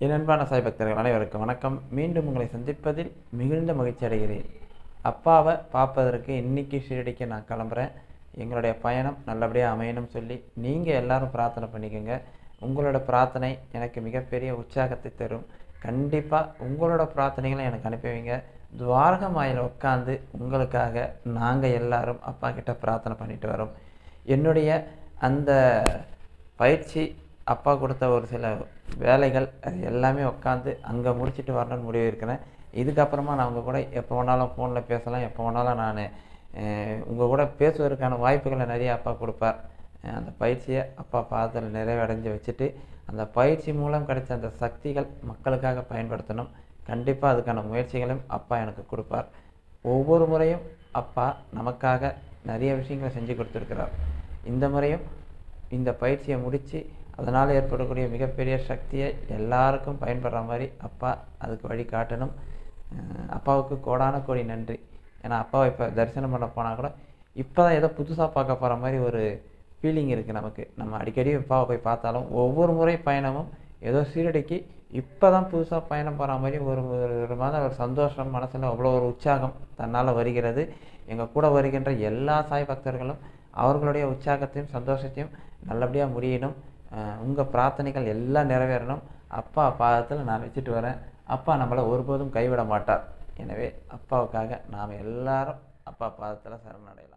என் அன்பான சாய் பக்தர்கள் அனைவருக்கும் வணக்கம் மீண்டும் உங்களை சந்திப்பதில் மிகுந்த மகிழ்ச்சி அடைகிறேன் அப்பாவை பார்ப்பதற்கு இன்னைக்கு ஷீரடிக்கு நான் கிளம்புறேன் எங்களுடைய பயணம் நல்லபடியாக அமையணும் சொல்லி நீங்கள் எல்லாரும் பிரார்த்தனை பண்ணிக்கோங்க உங்களோட பிரார்த்தனை எனக்கு மிகப்பெரிய உற்சாகத்தை தரும் கண்டிப்பாக உங்களோட பிரார்த்தனைகளை எனக்கு அனுப்பி வைங்க துவாரகமாயில் உட்காந்து உங்களுக்காக நாங்கள் எல்லாரும் அப்பா கிட்ட பிரார்த்தனை பண்ணிட்டு வரோம் என்னுடைய அந்த பயிற்சி அப்பா கொடுத்த ஒரு சில வேலைகள் அது எல்லாமே உட்காந்து அங்கே முடிச்சுட்டு வரணும்னு முடிவு இருக்கிறேன் இதுக்கப்புறமா நான் உங்கள் கூட எப்போ வேணாலும் ஃபோனில் பேசலாம் எப்போ வேணாலும் நான் உங்கள் கூட பேசுவதற்கான வாய்ப்புகளை நிறைய அப்பா கொடுப்பார் அஹ் அந்த பயிற்சியை அப்பா பாதத்தில் நிறைவடைஞ்சு வச்சுட்டு அந்த பயிற்சி மூலம் கிடைச்ச அந்த சக்திகள் மக்களுக்காக பயன்படுத்தணும் கண்டிப்பாக அதுக்கான முயற்சிகளையும் அப்பா எனக்கு கொடுப்பார் ஒவ்வொரு முறையும் அப்பா நமக்காக நிறைய விஷயங்களை செஞ்சு கொடுத்துருக்கிறார் இந்த முறையும் இந்த பயிற்சியை முடித்து அதனால் ஏற்படக்கூடிய மிகப்பெரிய சக்தியை எல்லாருக்கும் பயன்படுற மாதிரி அப்பா அதுக்கு வழி காட்டணும் அஹ் அப்பாவுக்கு கோடான கோடி நன்றி ஏன்னா அப்பாவை இப்போ தரிசனம் பண்ண போனால் கூட இப்போ தான் ஏதோ புதுசாக பார்க்க போகிற மாதிரி ஒரு ஃபீலிங் இருக்குது நமக்கு நம்ம அடிக்கடி அப்பாவை போய் பார்த்தாலும் ஒவ்வொரு முறை பயணமும் ஏதோ சீரடிக்கு இப்போ தான் புதுசாக பயணம் போகிற மாதிரி ஒரு ஒரு விதமான ஒரு சந்தோஷம் மனசில் அவ்வளோ ஒரு உற்சாகம் தன்னால் வருகிறது எங்கள் கூட வருகின்ற எல்லா சாய் பக்தர்களும் அவர்களுடைய உற்சாகத்தையும் சந்தோஷத்தையும் நல்லபடியாக முடியணும் உங்கள் பிரார்த்தனைகள் எல்லாம் நிறைவேறணும் அப்பா பாதத்தில் நான் வச்சுட்டு வரேன் அப்பா நம்மளை ஒருபோதும் கைவிட மாட்டார் எனவே அப்பாவுக்காக நாம் எல்லாரும் அப்பா பாதத்தில் சரணடையலாம்